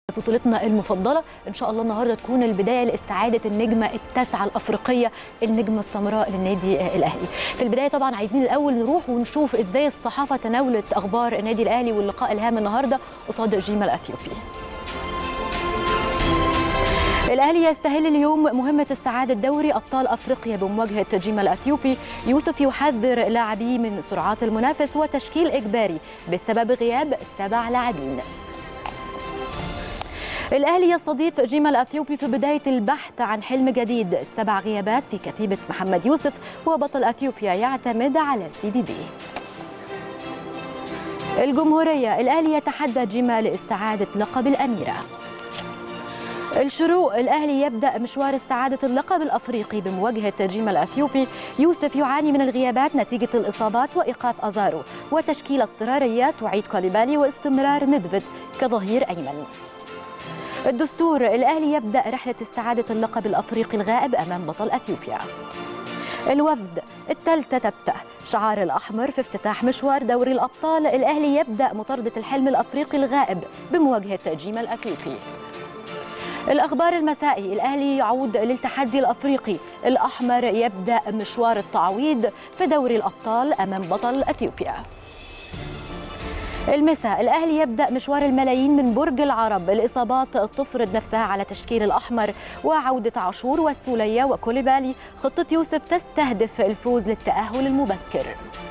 بطولتنا المفضله ان شاء الله النهارده تكون البدايه لاستعاده النجمه التاسعه الافريقيه النجمه السمراء للنادي الاهلي في البدايه طبعا عايزين الاول نروح ونشوف ازاي الصحافه تناولت اخبار النادي الاهلي واللقاء الهام النهارده قصاد جيما الاثيوبي الاهلي يستهل اليوم مهمه استعاده دوري ابطال افريقيا بمواجهه جيما الاثيوبي يوسف يحذر لاعبيه من سرعات المنافس وتشكيل اجباري بسبب غياب سبع لاعبين الأهلي يستضيف جيما الأثيوبي في بداية البحث عن حلم جديد سبع غيابات في كتيبة محمد يوسف وبطل أثيوبيا يعتمد على سي دي بي الجمهورية الأهلي يتحدى جيما لاستعادة لقب الأميرة الشروق الأهلي يبدأ مشوار استعادة اللقب الأفريقي بمواجهة جيما الأثيوبي يوسف يعاني من الغيابات نتيجة الإصابات وإيقاف أزارو وتشكيلة اضطرارية تعيد كوليبالي واستمرار ندفد كظهير أيمن الدستور الأهلي يبدأ رحلة استعادة اللقب الأفريقي الغائب أمام بطل أثيوبيا الوفد الثالثة تبتة شعار الأحمر في افتتاح مشوار دوري الأبطال الأهلي يبدأ مطاردة الحلم الأفريقي الغائب بمواجهة جيما الأثيوبي الأخبار المسائي الأهلي يعود للتحدي الأفريقي الأحمر يبدأ مشوار التعويض في دوري الأبطال أمام بطل أثيوبيا المساء الأهلي يبدأ مشوار الملايين من برج العرب الإصابات تفرض نفسها على تشكيل الأحمر وعودة عاشور والسولية وكوليبالي خطة يوسف تستهدف الفوز للتأهل المبكر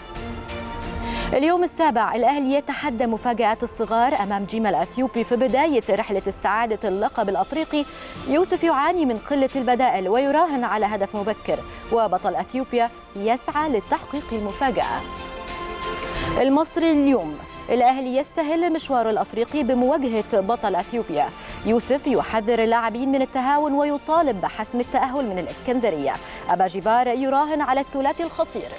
اليوم السابع الأهلي يتحدى مفاجأة الصغار أمام جيما الأثيوبي في بداية رحلة استعادة اللقب الأفريقي يوسف يعاني من قلة البدائل ويراهن على هدف مبكر وبطل أثيوبيا يسعى لتحقيق المفاجأة المصري اليوم الأهلي يستهل مشواره الأفريقي بمواجهة بطل أثيوبيا يوسف يحذر اللاعبين من التهاون ويطالب بحسم التأهل من الإسكندرية أبا جيفار يراهن على الثلاثي الخطير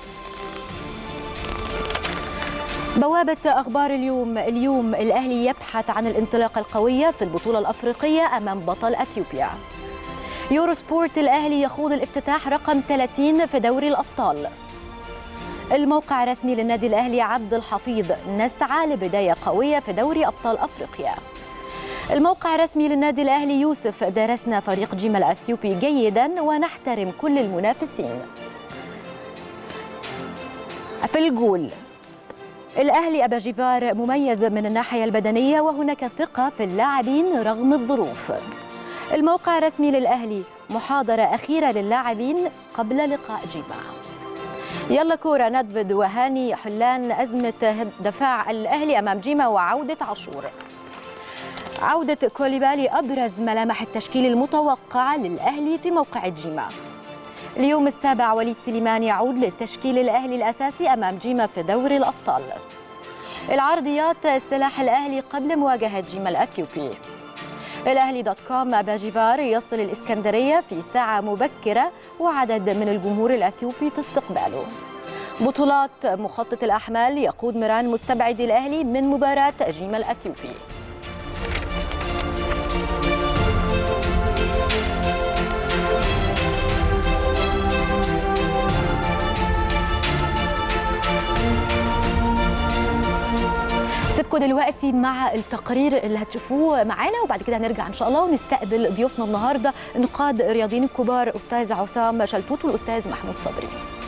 بوابة أخبار اليوم اليوم الأهلي يبحث عن الانطلاقة القوية في البطولة الأفريقية أمام بطل أثيوبيا يورو سبورت الأهلي يخوض الافتتاح رقم 30 في دوري الأبطال الموقع الرسمي للنادي الأهلي عبد الحفيظ نسعى لبداية قوية في دوري أبطال أفريقيا الموقع الرسمي للنادي الأهلي يوسف درسنا فريق جيما الأثيوبي جيدا ونحترم كل المنافسين في الجول الأهلي أبا جيفار مميز من الناحية البدنية وهناك ثقة في اللاعبين رغم الظروف الموقع الرسمي للأهلي محاضرة أخيرة للاعبين قبل لقاء جيما يلا كورة ندفد وهاني حلان أزمة دفاع الأهلي أمام جيما وعودة عاشور عودة كوليبالي أبرز ملامح التشكيل المتوقع للأهلي في موقع جيما اليوم السابع وليد سليمان يعود للتشكيل الأهلي الأساسي أمام جيما في دوري الأبطال العرضيات سلاح الأهلي قبل مواجهة جيما الأثيوبي الأهلي دوت كوم أبا جيفار يصل الإسكندرية في ساعة مبكرة وعدد من الجمهور الأثيوبي في استقباله بطولات مخطط الأحمال يقود ميران مستبعد الأهلي من مباراة جيما الأثيوبي سيبكم دلوقتي مع التقرير اللي هتشوفوه معانا وبعد كده هنرجع ان شاء الله ونستقبل ضيوفنا النهارده نقاد رياضيين الكبار استاذ عصام شلتوت والاستاذ محمود صبري